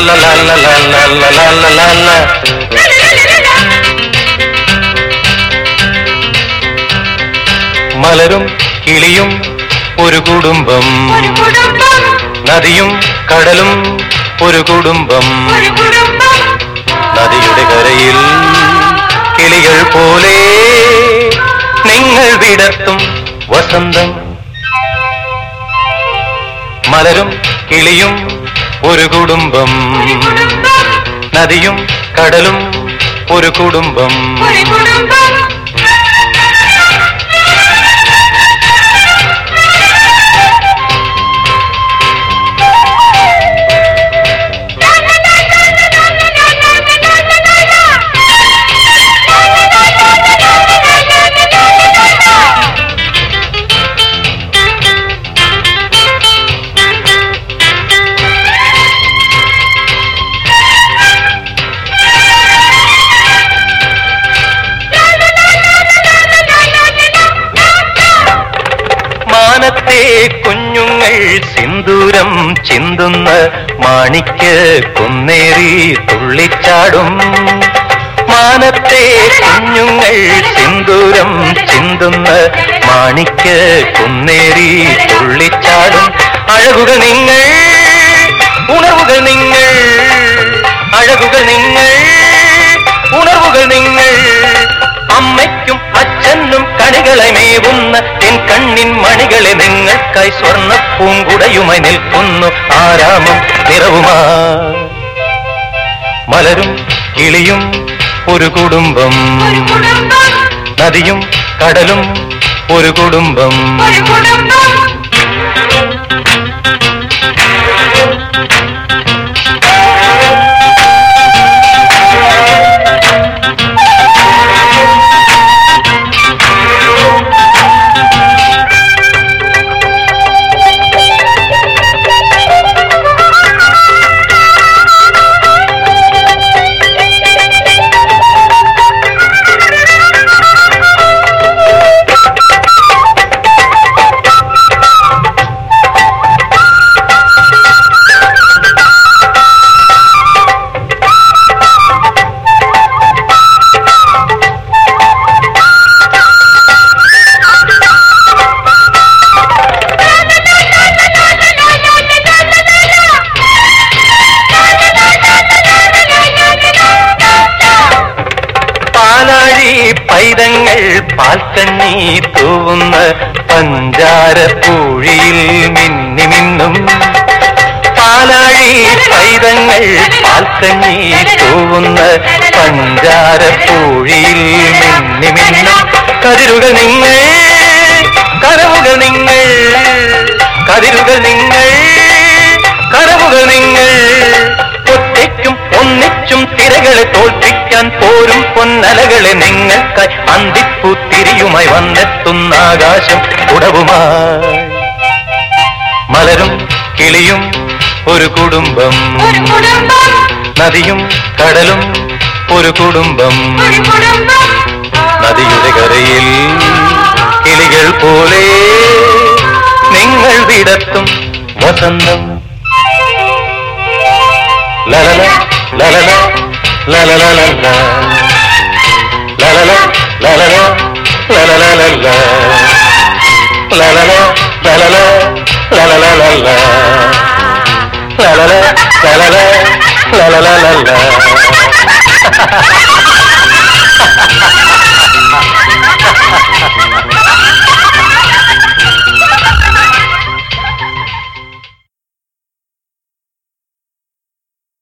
മലരും കിളിയും ഒരു കുടുംബം ഒരു കുടുംബം നദിയും കടലും ഒരു കുടുംബം ഒരു കുടുംബം നദിയുടെ കരയിൽ കിളികൾ പോലെ നിങ്ങൾ വിടർത്തും വസന്തം മലരും കിളിയും ഒരു കുടുംബം ഒരു കുടുംബം നദിയും കടലും ഒരു കുടുംബം ഒരു കുടുംബം മാനത്തെ കുഞ്ഞുങ്ങൾ സിന്ദൂരം ചിന്തുന്ന മാണിക്ക് കുന്നേറി തുള്ളിച്ചാടും മാനത്തെ കുഞ്ഞുങ്ങൾ സിന്ദൂരം ചിന്തുന്ന മാണിക്ക് കുന്നേറി തുള്ളിച്ചാടും അഴകുകൾ നിങ്ങൾ ഉണർവുകൾ നിങ്ങൾ അഴകുകൾ നിങ്ങൾ ഉണർവുകൾ നിങ്ങൾ അമ്മയ്ക്കും അച്ഛനും കണികളെ മേവുന്ന എൻ കണ്ണിൻ മണികളെ നിങ്ങൾക്കായി സ്വർണ്ണ പൂങ്കുടയുമായി നിൽക്കുന്നു ആരാമം നിറവുമാ മലരും കിളിയും ഒരു കുടുംബം ഒരു കുടുംബം നദിയും കടലും ഒരു കുടുംബം ഒരു കുടുംബം പാലാഴി പൈതങ്ങൾ പാൽക്കണ്ണി തൂവുന്ന പഞ്ചാര പൂഴിയിൽ മിന്നി മിന്നും പാലാഴി പൈതങ്ങൾ പാൽക്കണ്ണി തൂവുന്ന പഞ്ചാര പൂഴിയിൽ മിന്നി മിന്നും കതിരുകൾ നിങ്ങൾ കരവുകൾ നിങ്ങൾ കതിരുകൾ നിങ്ങൾ കരവുകൾ നിങ്ങൾ ഒറ്റയ്ക്കും ഒന്നിച്ചും തിരകളെ തോൽപ്പിക്കാൻ പോരും പൊന്നലകളെ നിങ്ങൾക്കായി അന്തിപ്പൂത്തിരിയുമായി വന്നെത്തുന്ന ആകാശം ഉടവുമായി മലരും കിളിയും ഒരു കുടുംബം ഒരു കുടുംബം നദിയും കടലും ഒരു കുടുംബം ഒരു കുടുംബം നദിയുടെ കരയിൽ കിളികൾ പോലെ നിങ്ങൾ വിടത്തും വസന്തം ലലല ലലല ലലലലല ലലല ലലല ലലലലല ലലല ലലല ലലലലല ലലല ലലല ലലലലല